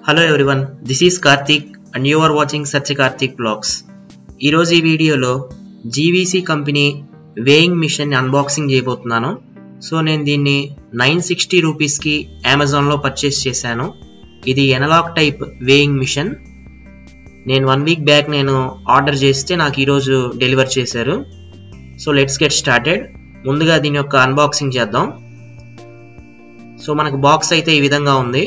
hello everyone this is Karthik and you are watching Satya Karthik blogs ఈరోజు ఈ వీడియోలో GVC company weighing machine unboxing చేయబోతున్నాను so నేను దీన్ని నైన్ సిక్స్టీ రూపీస్కి అమెజాన్లో పర్చేస్ చేశాను ఇది ఎనలాగ్ టైప్ వేయింగ్ మిషన్ నేను వన్ వీక్ బ్యాక్ నేను ఆర్డర్ చేస్తే నాకు ఈరోజు డెలివర్ చేశారు సో లెట్స్ గెట్ స్టార్టెడ్ ముందుగా దీని యొక్క అన్బాక్సింగ్ చేద్దాం సో మనకు బాక్స్ అయితే ఈ విధంగా ఉంది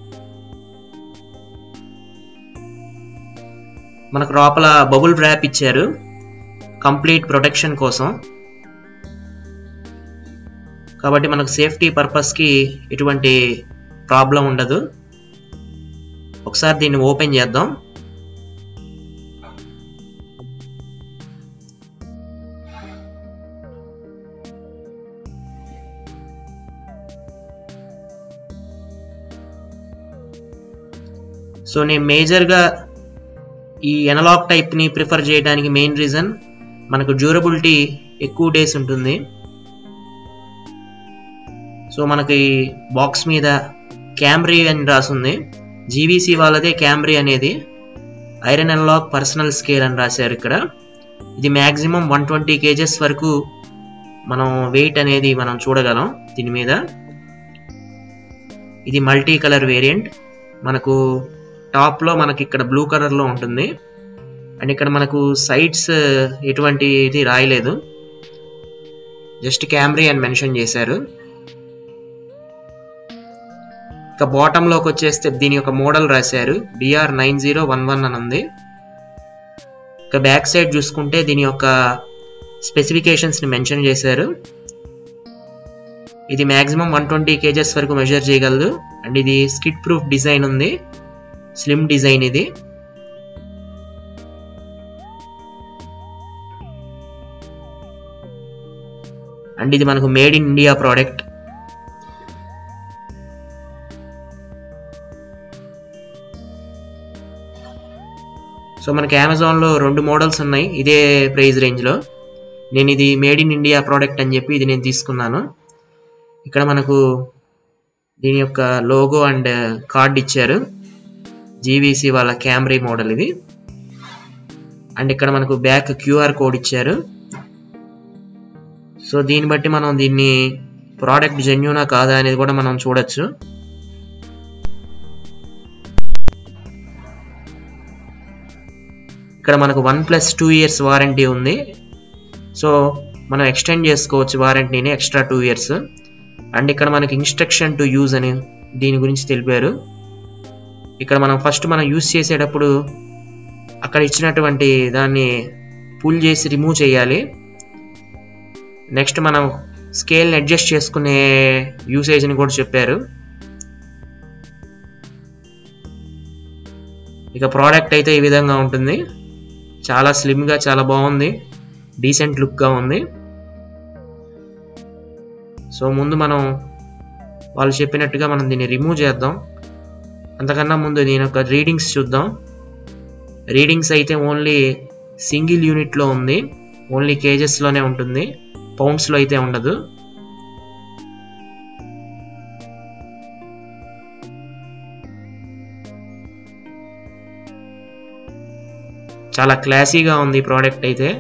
మనకు లోపల బబుల్ ర్యాప్ ఇచ్చారు కంప్లీట్ ప్రొటెక్షన్ కోసం కాబట్టి మనకు సేఫ్టీ పర్పస్కి ఎటువంటి ప్రాబ్లం ఉండదు ఒకసారి దీన్ని ఓపెన్ చేద్దాం సో నేను మేజర్గా ఈ ఎనలాగ్ టైప్ని ప్రిఫర్ చేయడానికి మెయిన్ రీజన్ మనకు డ్యూరబిలిటీ ఎక్కువ డేస్ ఉంటుంది సో మనకి బాక్స్ మీద క్యామ్రీ అని రాసింది జీవీసీ వాళ్ళదే క్యామ్రీ అనేది ఐరన్ ఎనలాగ్ పర్సనల్ స్కేల్ అని రాశారు ఇక్కడ ఇది మ్యాక్సిమం వన్ ట్వంటీ కేజెస్ వరకు మనం వెయిట్ అనేది మనం చూడగలం దీని మీద ఇది మల్టీ కలర్ వేరియంట్ మనకు టాప్లో మనకి ఇక్కడ బ్లూ కలర్లో ఉంటుంది అండ్ ఇక్కడ మనకు సైడ్స్ ఎటువంటి ఇది రాయలేదు జస్ట్ క్యామ్రీ అని మెన్షన్ చేశారు ఇక బాటంలోకి వచ్చేస్తే దీని యొక్క మోడల్ రాశారు DR nine zero one one అని ఉంది ఇక బ్యాక్ సైడ్ చూసుకుంటే దీని యొక్క స్పెసిఫికేషన్స్ని మెన్షన్ చేశారు ఇది మ్యాక్సిమం వన్ ట్వంటీ కేజెస్ వరకు మెజర్ చేయగలదు అండ్ ఇది స్కిడ్ ప్రూఫ్ డిజైన్ ఉంది స్లిమ్ డిజైన్ ఇది అండ్ ఇది మనకు made in India product so మనకి అమెజాన్లో రెండు మోడల్స్ ఉన్నాయి ఇదే ప్రైస్ రేంజ్లో నేను ఇది మేడ్ ఇన్ ఇండియా ప్రోడక్ట్ అని చెప్పి ఇది నేను తీసుకున్నాను ఇక్కడ మనకు దీని యొక్క లోగో అండ్ కార్డ్ ఇచ్చారు జీవీసీ వాళ్ళ క్యామ్రీ మోడల్ ఇది అండ్ ఇక్కడ మనకు బ్యాక్ క్యూఆర్ కోడ్ ఇచ్చారు సో దీన్ని బట్టి మనం దీన్ని ప్రోడక్ట్ జెన్యునా కాదా అనేది కూడా మనం చూడొచ్చు ఇక్కడ మనకు one plus two years warranty ఉంది సో మనం ఎక్స్టెండ్ చేసుకోవచ్చు వారంటీని ఎక్స్ట్రా టూ ఇయర్స్ అండ్ ఇక్కడ మనకి ఇన్స్ట్రక్షన్ టు యూజ్ అని దీని గురించి తెలిపారు ఇక్కడ మనం ఫస్ట్ మనం యూజ్ చేసేటప్పుడు అక్కడ ఇచ్చినటువంటి దాన్ని పుల్ చేసి రిమూవ్ చేయాలి నెక్స్ట్ మనం స్కేల్ని అడ్జస్ట్ చేసుకునే యూసేజ్ని కూడా చెప్పారు ఇక ప్రోడక్ట్ అయితే ఈ విధంగా ఉంటుంది చాలా స్లిమ్గా చాలా బాగుంది డీసెంట్ లుక్గా ఉంది సో ముందు మనం వాళ్ళు చెప్పినట్టుగా మనం దీన్ని రిమూవ్ చేద్దాం అంతకన్నా ముందు దీని యొక్క రీడింగ్స్ చూద్దాం రీడింగ్స్ అయితే ఓన్లీ సింగిల్ యూనిట్లో ఉంది ఓన్లీ కేజెస్లోనే ఉంటుంది పౌండ్స్లో అయితే ఉండదు చాలా క్లాసీగా ఉంది ప్రోడక్ట్ అయితే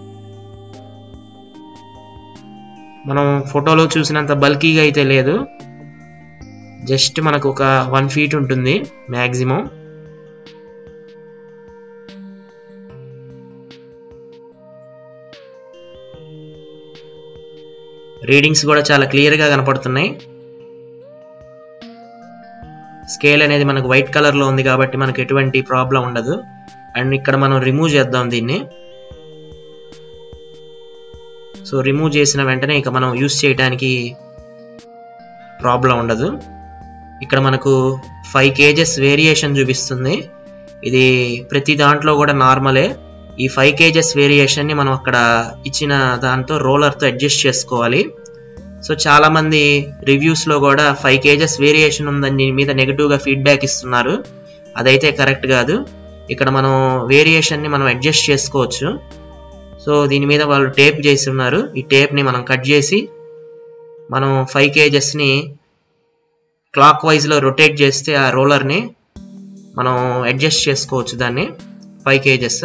మనం ఫోటోలో చూసినంత బల్కీగా అయితే లేదు జస్ట్ మనకు ఒక వన్ ఫీట్ ఉంటుంది మ్యాక్సిమం రీడింగ్స్ కూడా చాలా క్లియర్గా కనపడుతున్నాయి స్కేల్ అనేది మనకు వైట్ కలర్లో ఉంది కాబట్టి మనకు ఎటువంటి ప్రాబ్లం ఉండదు అండ్ ఇక్కడ మనం రిమూవ్ చేద్దాం దీన్ని సో రిమూవ్ చేసిన వెంటనే ఇక మనం యూస్ చేయడానికి ప్రాబ్లం ఉండదు ఇక్కడ మనకు ఫైవ్ కేజెస్ వేరియేషన్ చూపిస్తుంది ఇది ప్రతి దాంట్లో కూడా నార్మలే ఈ ఫైవ్ కేజెస్ వేరియేషన్ని మనం అక్కడ ఇచ్చిన దాంతో రోలర్తో అడ్జస్ట్ చేసుకోవాలి సో చాలామంది రివ్యూస్లో కూడా ఫైవ్ కేజెస్ వేరియేషన్ ఉందని దీని మీద నెగిటివ్గా ఫీడ్బ్యాక్ ఇస్తున్నారు అదైతే కరెక్ట్ కాదు ఇక్కడ మనం వేరియేషన్ని మనం అడ్జస్ట్ చేసుకోవచ్చు సో దీని మీద వాళ్ళు టేప్ చేసి ఉన్నారు ఈ టేప్ని మనం కట్ చేసి మనం ఫైవ్ కేజెస్ని క్లాక్ వైజ్లో రొటేట్ చేస్తే ఆ రోలర్ని మనం అడ్జస్ట్ చేసుకోవచ్చు దాన్ని ఫైవ్ కేజెస్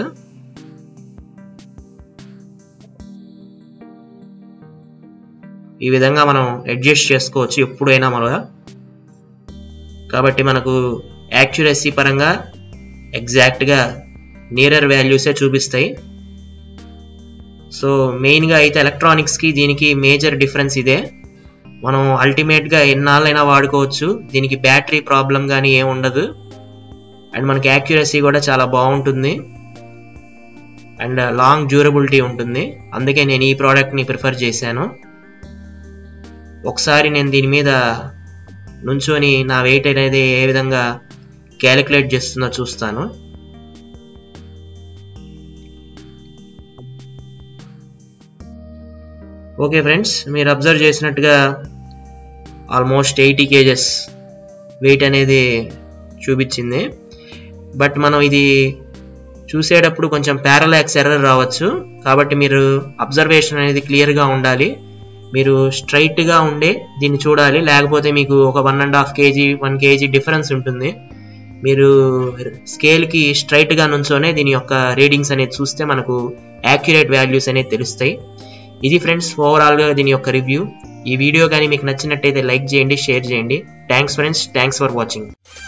ఈ విధంగా మనం అడ్జస్ట్ చేసుకోవచ్చు ఎప్పుడైనా మనం కాబట్టి మనకు యాక్యురసీ పరంగా ఎగ్జాక్ట్గా నియరర్ వాల్యూసే చూపిస్తాయి సో మెయిన్గా అయితే ఎలక్ట్రానిక్స్కి దీనికి మేజర్ డిఫరెన్స్ ఇదే మనం అల్టిమేట్గా ఎన్నాళ్ళైనా వాడుకోవచ్చు దీనికి బ్యాటరీ ప్రాబ్లం కానీ ఏం ఉండదు అండ్ మనకి యాక్యురసీ కూడా చాలా బాగుంటుంది అండ్ లాంగ్ డ్యూరబిలిటీ ఉంటుంది అందుకే నేను ఈ ప్రోడక్ట్ని ప్రిఫర్ చేశాను ఒకసారి నేను దీని మీద నుంచొని నా వెయిట్ అనేది ఏ విధంగా క్యాలిక్యులేట్ చేస్తుందో చూస్తాను ఓకే ఫ్రెండ్స్ మీరు అబ్జర్వ్ చేసినట్టుగా ఆల్మోస్ట్ ఎయిటీ కేజెస్ వెయిట్ అనేది చూపించింది బట్ మనం ఇది చూసేటప్పుడు కొంచెం పారలాక్స్ ఎర్రర్ రావచ్చు కాబట్టి మీరు అబ్జర్వేషన్ అనేది క్లియర్గా ఉండాలి మీరు స్ట్రైట్గా ఉండే దీన్ని చూడాలి లేకపోతే మీకు ఒక one and half kg one kg difference ఉంటుంది మీరు స్కేల్కి స్ట్రైట్గా నుంచోనే దీని యొక్క రీడింగ్స్ అనేది చూస్తే మనకు యాక్యురేట్ వాల్యూస్ అనేది తెలుస్తాయి ఇది ఫ్రెండ్స్ ఓవరాల్గా దీని యొక్క రివ్యూ ఈ వీడియో కానీ మీకు నచ్చినట్టయితే లైక్ చేయండి షేర్ చేయండి thanks friends thanks for watching